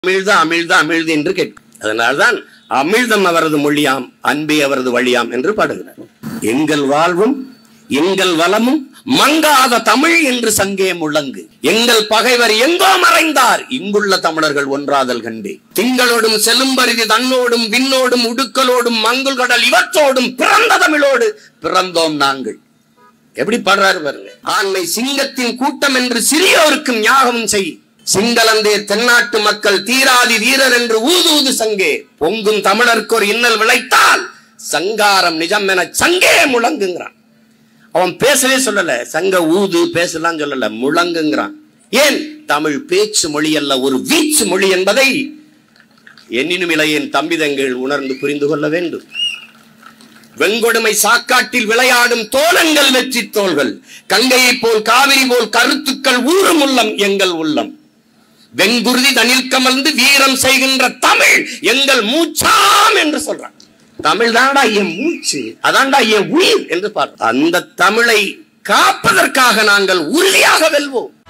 அமிழ்த அமிழ்த அமிழ்து என்று கேட்கும் அதனால்தான் அமிழ்தம் அவரது மொழியாம் அன்பே அவரது வழியாம் என்று பாடுகிறார் எங்கள் வாழ்வும் எங்கள் வளமும் மங்காத தமிழ் என்று சங்கே முழங்கு எங்கள் பகைவர் எங்கோ மறைந்தார் இங்குள்ள தமிழர்கள் ஒன்றாதல் கண்டே திங்களோடும் செலும்பரிதி தன்னோடும் விண்ணோடும் உடுக்கலோடும் மங்குல் கடல் இவற்றோடும் பிறந்த தமிழோடு பிறந்தோம் நாங்கள் எப்படி பாடுறாரு பாருங்க ஆண்மை சிங்கத்தின் கூட்டம் என்று சிறியோருக்கும் ஞாபகம் செய் சிங்களந்தே தென்னாட்டு மக்கள் தீராதி வீரர் என்று ஊதூது சங்கே பொங்கும் தமிழருக்கு ஒரு இன்னல் விளைத்தால் சங்காரம் நிஜம் என சங்கே முழங்குங்கிறான் அவன் பேசவே சொல்லல சங்க ஊது பேசலாம் சொல்லல முழங்குங்கிறான் ஏன் தமிழ் பேச்சு மொழி அல்ல ஒரு வீச்சு மொழி என்பதை எண்ணினும் இளையன் தம்பிதங்கள் உணர்ந்து புரிந்து கொள்ள வேண்டும் வெங்கொடுமை சாக்காட்டில் விளையாடும் தோழங்கள் வெற்றி தோள்கள் கங்கையை போல் காவிரி போல் கருத்துக்கள் ஊறும் உள்ளம் எங்கள் உள்ளம் வெங்குருதி தனில் கமர்ந்து வீரம் செய்கின்ற தமிழ் எங்கள் மூச்சாம் என்று சொல்றான் தமிழ் தான்டா என் மூச்சு அதான்டா என் உயிர் என்று பார் அந்த தமிழை காப்பதற்காக நாங்கள் உறுதியாக வெல்வோம்